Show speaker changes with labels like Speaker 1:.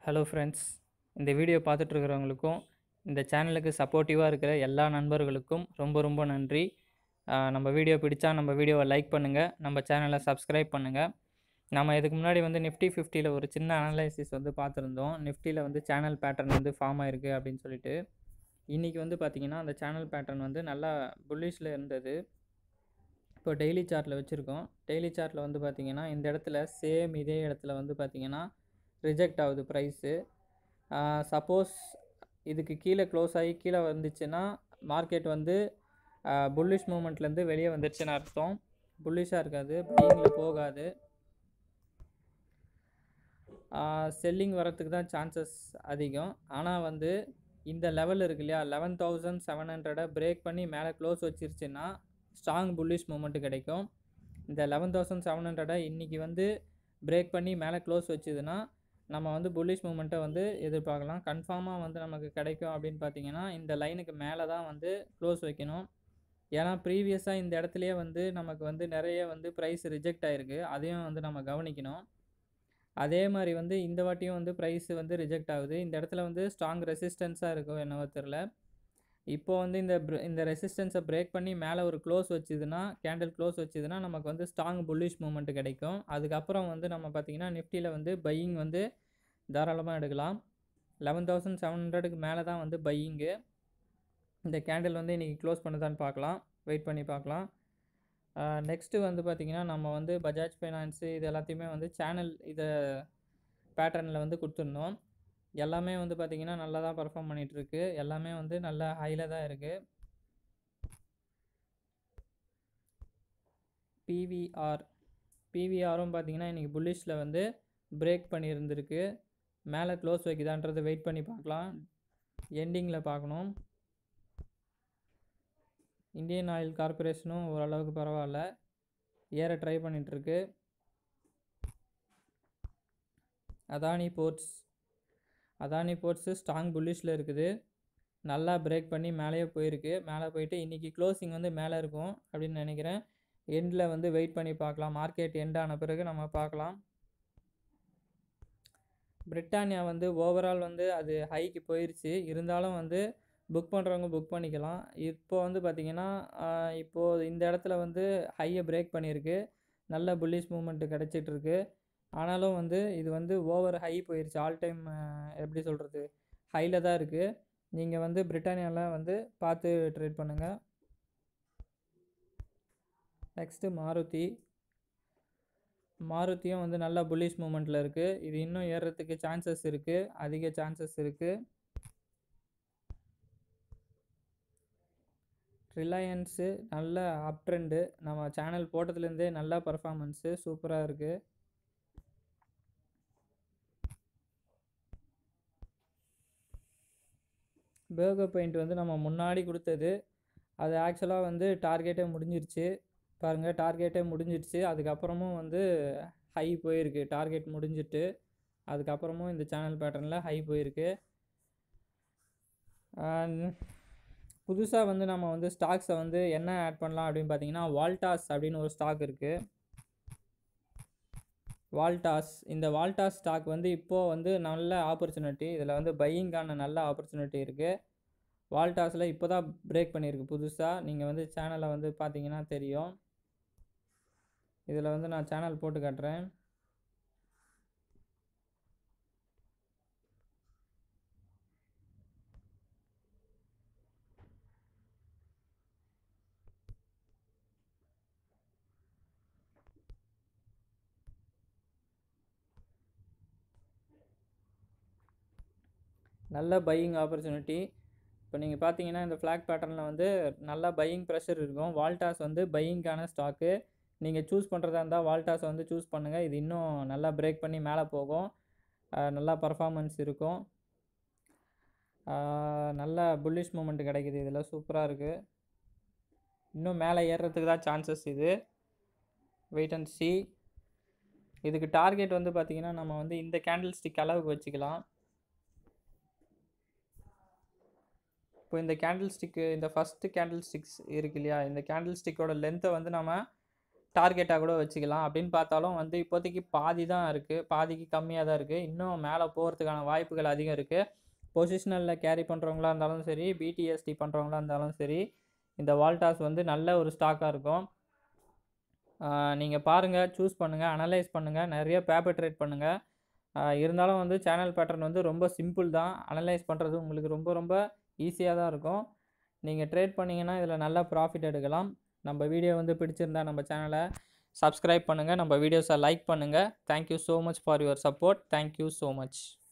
Speaker 1: hello friends இந்த video பார்த்துட்ருக்கிறவங்களுக்கும் இந்த சேனலுக்கு சப்போர்ட்டிவாக இருக்கிற எல்லா நண்பர்களுக்கும் ரொம்ப ரொம்ப நன்றி ஆஹ் நம்ம வீடியோ பிடிச்சா நம்ம வீடியோவை லைக் பண்ணுங்கள் நம்ம சேனலை சப்ஸ்கிரைப் பண்ணுங்கள் நம்ம இதுக்கு முன்னாடி வந்து நிஃப்டி ஃபிஃப்டியில் ஒரு சின்ன அனலைசிஸ் வந்து பார்த்துருந்தோம் நிஃப்டியில் வந்து சேனல் பேட்டர்ன் வந்து ஃபார்ம் ஆயிருக்கு அப்படின்னு சொல்லிட்டு இன்றைக்கி வந்து பார்த்திங்கன்னா அந்த சேனல் பேட்டர்ன் வந்து நல்லா புல்லிஷில் இருந்தது இப்போ டெய்லி சார்ட்டில் வச்சுருக்கோம் டெய்லி சார்ட்டில் வந்து பார்த்திங்கன்னா இந்த இடத்துல சேம் இதே இடத்துல வந்து பார்த்திங்கன்னா ரிஜெக்ட் ஆகுது ப்ரைஸு சப்போஸ் இதுக்கு கீழே க்ளோஸ் ஆகி கீழே வந்துச்சுன்னா மார்க்கெட் வந்து புல்லிஷ் மூமெண்ட்லேருந்து வெளியே வந்துருச்சுன்னு அர்த்தம் புல்லிஷாக இருக்காது பையிங்கில் போகாது செல்லிங் வரத்துக்கு தான் சான்சஸ் அதிகம் ஆனால் வந்து இந்த லெவல் இருக்கு இல்லையா லெவன் தௌசண்ட் செவன் ஹண்ட்ரடை பிரேக் பண்ணி மேலே க்ளோஸ் வச்சிருச்சுன்னா ஸ்ட்ராங் புல்லிஷ் மூமெண்ட்டு கிடைக்கும் இந்த லெவன் தௌசண்ட் செவன் ஹண்ட்ரடை இன்றைக்கி வந்து பிரேக் பண்ணி மேலே க்ளோஸ் வச்சுதுன்னா நம்ம வந்து புல்லிஷ் மூமெண்ட்டை வந்து எதிர்பார்க்கலாம் கன்ஃபார்மாக வந்து நமக்கு கிடைக்கும் அப்படின்னு பார்த்தீங்கன்னா இந்த லைனுக்கு மேலே தான் வந்து க்ளோஸ் வைக்கணும் ஏன்னா ப்ரீவியஸாக இந்த இடத்துலையே வந்து நமக்கு வந்து நிறைய வந்து ப்ரைஸ் ரிஜெக்ட் ஆகிருக்கு அதையும் வந்து நம்ம கவனிக்கணும் அதே மாதிரி வந்து இந்த வாட்டியும் வந்து ப்ரைஸ் வந்து ரிஜெக்ட் ஆகுது இந்த இடத்துல வந்து ஸ்ட்ராங் ரெசிஸ்டன்ஸாக இருக்கும் என்னவோ தெரில இப்போ வந்து இந்த br- இந்த ரெசிஸ்டன்ஸை பிரேக் பண்ணி மேலே ஒரு க்ளோஸ் வச்சுதுன்னா கேண்டில் க்ளோஸ் வச்சுதுன்னா நமக்கு வந்து ஸ்ட்ராங் புல்லிஷ் மூமெண்ட் கிடைக்கும் அதுக்கப்புறம் வந்து நம்ம பார்த்திங்கன்னா நிஃப்டியில் வந்து பையிங் வந்து தாராளமாக எடுக்கலாம் லெவன் தௌசண்ட் செவன் ஹண்ட்ரடுக்கு மேலே தான் வந்து பையிங்கு இந்த கேண்டில் வந்து இன்றைக்கி க்ளோஸ் பண்ணுதான்னு பார்க்கலாம் வெயிட் பண்ணி பார்க்கலாம் நெக்ஸ்ட்டு வந்து பார்த்திங்கன்னா நம்ம வந்து பஜாஜ் ஃபைனான்ஸு இது எல்லாத்தையுமே வந்து சேனல் இதை பேட்டர்னில் வந்து கொடுத்துருந்தோம் எல்லாமே வந்து பார்த்திங்கன்னா நல்லா தான் பர்ஃபார்ம் பண்ணிகிட்ருக்கு எல்லாமே வந்து நல்ல ஹையில் தான் இருக்குது பிவிஆர் பிவிஆரும் பார்த்தீங்கன்னா இன்றைக்கி புல்லிஷில் வந்து பிரேக் பண்ணியிருந்திருக்கு மேலே க்ளோஸ் வைக்குதான்றதை வெயிட் பண்ணி பார்க்கலாம் எண்டிங்கில் பார்க்கணும் இந்தியன் ஆயில் கார்பரேஷனும் ஓரளவுக்கு பரவாயில்ல ஏற ட்ரை பண்ணிகிட்ருக்கு Adani ports Adani ports strong புல்லிஷில் இருக்குது நல்லா பிரேக் பண்ணி மேலேயே போயிருக்கு மேலே போயிட்டு இன்றைக்கி க்ளோசிங் வந்து மேலே இருக்கும் அப்படின்னு நினைக்கிறேன் எண்டில் வந்து வெயிட் பண்ணி பார்க்கலாம் மார்க்கெட் எண்ட் ஆன பிறகு நம்ம பார்க்கலாம் பிரிட்டானியா வந்து ஓவரால் வந்து அது ஹைக்கு போயிடுச்சு இருந்தாலும் வந்து புக் பண்ணுறவங்க புக் பண்ணிக்கலாம் இப்போ வந்து பார்த்திங்கன்னா இப்போது இந்த இடத்துல வந்து ஹையை பிரேக் பண்ணியிருக்கு நல்ல புல்லிஷ் மூமெண்ட்டு கிடச்சிட்ருக்கு ஆனாலும் வந்து இது வந்து ஓவர் ஹை போயிடுச்சு ஆல் டைம் எப்படி சொல்கிறது ஹையில் தான் இருக்குது நீங்கள் வந்து பிரிட்டானியாவில் வந்து பார்த்து ட்ரேட் பண்ணுங்கள் நெக்ஸ்ட்டு மாருதி மாருதியும் வந்து நல்ல புல்லிஷ் மூமெண்ட்டில் இருக்குது இது இன்னும் ஏறுறதுக்கு சான்சஸ் இருக்குது அதிக சான்சஸ் இருக்குது ரிலையன்ஸு நல்ல அப் ட்ரெண்டு நம்ம சேனல் போட்டதுலேருந்தே நல்ல பர்ஃபார்மன்ஸு சூப்பராக இருக்குது பேர்கர் பெயிண்ட் வந்து நம்ம முன்னாடி கொடுத்தது அது ஆக்சுவலாக வந்து டார்கெட்டே முடிஞ்சிருச்சு பாருங்கள் டார்கெட்டே முடிஞ்சிருச்சு அதுக்கப்புறமும் வந்து ஹை போயிருக்கு டார்கெட் முடிஞ்சிட்டு அதுக்கப்புறமும் இந்த சேனல் பேட்டர்னில் ஹை போயிருக்கு புதுசாக வந்து நம்ம வந்து ஸ்டாக்ஸை வந்து என்ன ஆட் பண்ணலாம் அப்படின்னு பார்த்தீங்கன்னா வால்டாஸ் அப்படின்னு ஒரு ஸ்டாக் இருக்குது வால்டாஸ் இந்த வால்டாஸ் ஸ்டாக் வந்து இப்போது வந்து நல்ல ஆப்பர்ச்சுனிட்டி இதில் வந்து பையிங்கான நல்ல ஆப்பர்ச்சுனிட்டி இருக்குது வால்டாஸில் இப்போ தான் பிரேக் பண்ணியிருக்கு புதுசாக நீங்கள் வந்து சேனலை வந்து பார்த்தீங்கன்னா தெரியும் இதில் வந்து நான் சேனல் போட்டு காட்டுறேன் நல்ல பையிங் ஆப்பர்ச்சுனிட்டி இப்போ நீங்கள் பார்த்தீங்கன்னா இந்த ஃப்ளாக் பேட்டர்னில் வந்து நல்லா பையிங் ப்ரெஷர் இருக்கும் வால்டாஸ் வந்து பையிங்கான ஸ்டாக்கு நீங்கள் சூஸ் பண்ணுறதா இருந்தால் வால்டாஸை வந்து சூஸ் பண்ணுங்கள் இது இன்னும் நல்லா பிரேக் பண்ணி மேலே போகும் அஹ் நல்லா பர்ஃபார்மன்ஸ் இருக்கும் அஹ் நல்ல புல்லிஷ் மூமெண்ட் கிடைக்குது இதில் சூப்பராக இருக்குது இன்னும் மேலே ஏறுறதுக்கு தான் சான்சஸ் இது வெயிட் அண்ட் சி இதுக்கு டார்கெட் வந்து பார்த்திங்கன்னா நம்ம வந்து இந்த கேண்டில் ஸ்டிக் அளவுக்கு வச்சுக்கலாம் இப்போ இந்த கேண்டில் ஸ்டிக்கு இந்த ஃபஸ்ட்டு கேண்டில் ஸ்டிக்ஸ் இருக்கு இல்லையா இந்த கேண்டில் ஸ்டிக்கோட லென்த்தை வந்து நம்ம டார்கெட்டாக கூட வச்சுக்கலாம் அப்படின்னு பார்த்தாலும் வந்து இப்போதைக்கு பாதி தான் இருக்குது பாதிக்கு கம்மியாக தான் இருக்குது இன்னும் மேலே போகிறதுக்கான வாய்ப்புகள் அதிகம் இருக்குது பொசிஷனலில் கேரி பண்ணுறவங்களா இருந்தாலும் சரி பிடிஎஸ்டி பண்ணுறவங்களா இருந்தாலும் சரி இந்த வால்டாஸ் வந்து நல்ல ஒரு ஸ்டாக்காக இருக்கும் நீங்கள் பாருங்கள் சூஸ் பண்ணுங்கள் அனலைஸ் பண்ணுங்கள் நிறைய பேப்பர் ட்ரேட் பண்ணுங்கள் இருந்தாலும் வந்து சேனல் பேட்டர்ன் வந்து ரொம்ப சிம்பிள் தான் அனலைஸ் பண்ணுறது உங்களுக்கு ரொம்ப ரொம்ப ஈஸியாக தான் இருக்கும் நீங்கள் ட்ரேட் பண்ணிங்கன்னா இதில் நல்ல ப்ராஃபிட் எடுக்கலாம் நம்ம வீடியோ வந்து பிடிச்சிருந்தா நம்ம சேனலை சப்ஸ்கிரைப் பண்ணுங்கள் நம்ம வீடியோஸை லைக் பண்ணுங்கள் thank you so much for your support thank you so much